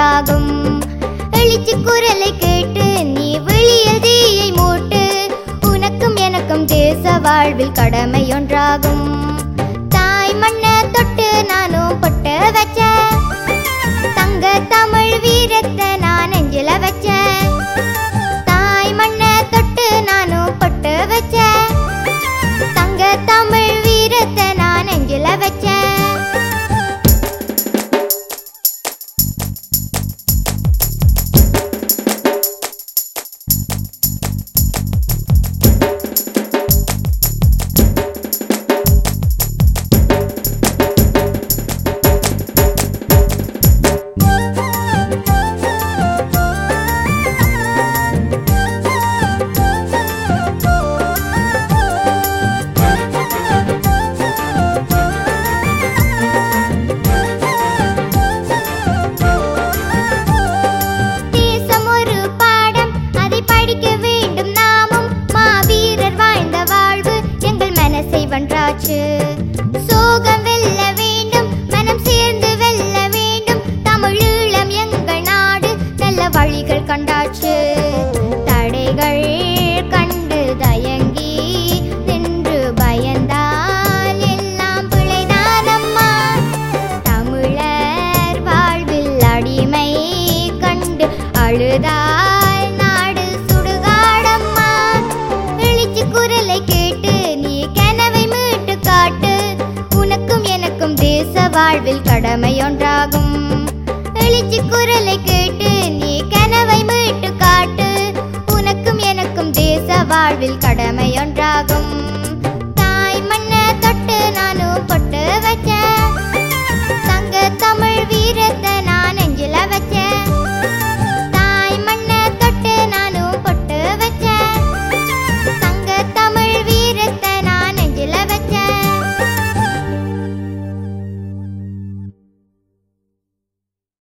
ஒன்றாகும் எழுச்சி குரலை கேட்டு நீ விழியில் தீயை மூட்டு உனக்கும் எனக்கும் தேச வாழ்வில் கடமை ஒன்றாகும் தாய் மண்ணை தொட்டு நானும் பொட்டு வச்ச தங்க தமிழ் வீரத்தை நான் நெஞ்சில வச்ச தாய் மண்ணை தொட்டு நானும் பொட்டு வச்ச தங்க தமிழ் வீரத்தை நான் நெஞ்சில வச்சேன் தேசம் ஒரு பாடம் அதை படிக்க வேண்டும் நாமும் மாவீரர் வாழ்ந்த வாழ்வு எங்கள் மனசை வென்றாச்சு சோகம் வெல்ல வேண்டும் மனம் சேர்ந்து வெல்ல வேண்டும் தமிழீழம் எங்கள் நாடு நல்ல வழிகள் கண்டாச்சு தடைகள் கண்டு தயங்கி நின்று பயந்தால் எல்லாம் பிழைதானம்மா தமிழர் வாழ்வில் அடிமை கண்டு அழுதால் நாடு சுடுகாடம்மா எழுச்சி குரலை கேட்டு நீ கனவை மீட்டு காட்டு உனக்கும் எனக்கும் தேச வாழ்வில் கடமை ஒன்றாகும் எழுச்சி குரலை கேட்டு நீ கனவை மீட்டு காட்டு உனக்கும் எனக்கும் தேச வாழ்வில் கடமை ஒன்றாகும்